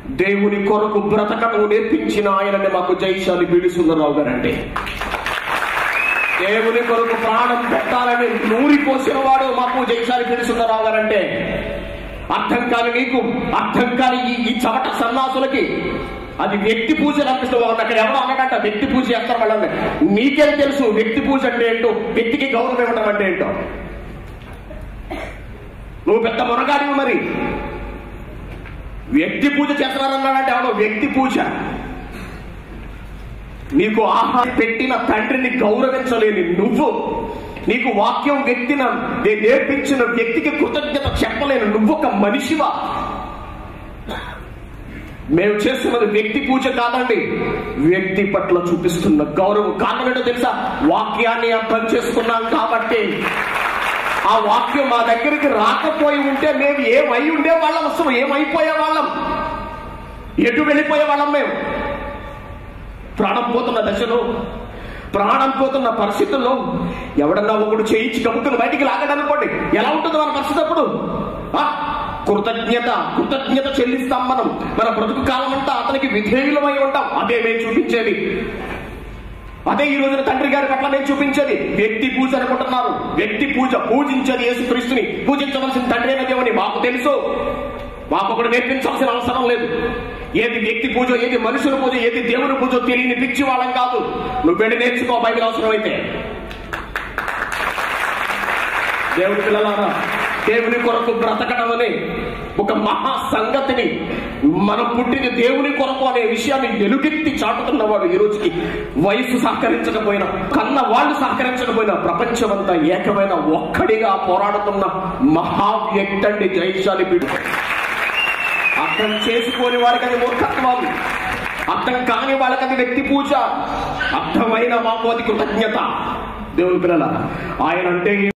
దేవుని కొరకు బ్రతకడం నేర్పించిన ఆయనని మాకు జైశాలి బీడి సుందరరావు గారండి దేవుని కొరకు ప్రాణం పెట్టాలని నూరి పోసిన వాడు మాకు జైశాలి బీడి సుందరరావు గారంటే అర్థం కాని నీకు అర్థం కాని ఈ ఈ చవట సన్నాసులకి అది వ్యక్తి పూజ అనిపిస్తుంది అక్కడ ఎవడో అన్నదంట వ్యక్తి పూజ చేస్తారు వాళ్ళని నీకేం తెలుసు వ్యక్తి పూజ అంటే ఏంటో వ్యక్తికి గౌరవం ఇవ్వడం అంటే ఏంటో నువ్వు పెద్ద మునగాడివి మరి వ్యక్తి పూజ చేస్తున్నారన్నాడంటే ఎవడో వ్యక్తి పూజ నీకు ఆహారం పెట్టిన తండ్రిని గౌరవించలేని నువ్వు నీకు వాక్యం వ్యక్తిన నే- నేర్పించిన వ్యక్తికి కృతజ్ఞత చెప్పలేని నువ్వు ఒక మనిషివా మేము చేస్తున్నది వ్యక్తి పూజ కాదండి వ్యక్తి పట్ల చూపిస్తున్న గౌరవం కారణం ఏంటో తెలుసా వాక్యాన్ని అర్థం చేసుకున్నాం కాబట్టి ఆ వాక్యం మా దగ్గరికి రాకపోయి ఉంటే మేము ఏమై ఉండే వాళ్ళం అసలు ఏమైపోయే వాళ్ళం ఎటు వెళ్ళిపోయే వాళ్ళం మేము ప్రాణం పోతున్న దశలో ప్రాణం పోతున్న పరిస్థితుల్లో ఎవడన్నా ఒకడు చేయించి కమ్ముకుని బయటికి లాగడనుకోండి ఎలా ఉంటుంది మన పరిస్థితి అప్పుడు ఆ? కృతజ్ఞత కృతజ్ఞత చెల్లిస్తాం మనం మన బ్రతుకు కాలం అంతా అతనికి విధేయులమై ఉంటాం అదే మేము చూపించేది అదే ఈ రోజున తండ్రి గారి పట్ల నేను చూపించేది వ్యక్తి పూజ అనుకుంటున్నారు వ్యక్తి పూజ పూజించేది యేసుక్రీస్తుని పూజించవలసిన తండ్రి అయిన దేవుని మాకు తెలుసు మాకు ఒకటి నేర్పించాల్సిన అవసరం లేదు ఏది వ్యక్తి పూజ ఏది మనుషుల పూజ ఏది దేవుని పూజ తెలియని పిచ్చి వాళ్ళం కాదు నువ్వు వెళ్ళి నేర్చుకో బైబిల్ అవసరమైతే దేవుని పిల్లలారా దేవుని కొరకు బ్రతకడం అనే ఒక మహా సంగతిని మనం పుట్టిన దేవుని కొరకు అనే విషయాన్ని ఎలుగెత్తి చాటుతున్నవాడు ఈ రోజుకి వయసు సహకరించకపోయినా కన్న వాళ్ళు సహకరించకపోయినా ప్రపంచమంతా ఏకమైన ఒక్కడిగా పోరాడుతున్న మహా వ్యక్తి అండి జైశాలి పీడు అర్థం చేసుకోని వారికి అది మూర్ఖత్వం అర్థం కాని వాళ్ళకి అది వ్యక్తి పూజ అర్థమైన మాకు అది కృతజ్ఞత దేవుని పిల్లల ఆయన అంటే